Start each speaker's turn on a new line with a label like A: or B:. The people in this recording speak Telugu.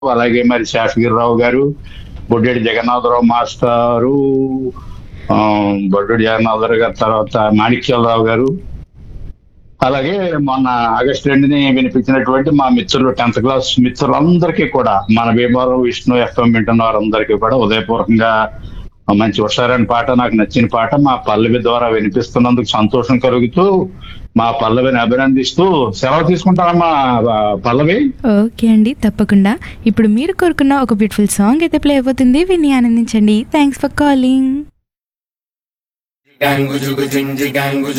A: అలాగే మరి శేషగిరిరావు గారు బొడ్డేటి జగన్నాథరావు మాస్టారు ఆ, బొడ్డేటి జగన్నాథరావు గారు తర్వాత మాణిక్యాలరావు గారు అలాగే మొన్న ఆగస్టు రెండుని వినిపించినటువంటి మా మిత్రులు టెన్త్ క్లాస్ మిత్రులందరికీ కూడా మన భీమవరం విష్ణు ఎఫ్ఎం వింటున్న వారందరికీ కూడా ఉదయపూర్వకంగా మంచి హుషారైన పాట నాకు నచ్చిన పాట మా పల్లవి ద్వారా వినిపిస్తున్నందుకు సంతోషం కలుగుతూ మా పల్లవిని అభినందిస్తూ సెలవు తీసుకుంటానమ్మా ఆ, పల్లవి
B: ఓకే అండి తప్పకుండా ఇప్పుడు మీరు కోరుకున్న ఒక బ్యూటిఫుల్ సాంగ్ అయితే ప్లే అయిపోతుంది విని ఆనందించండి thanks for calling
C: Gangu jugu jinji gangu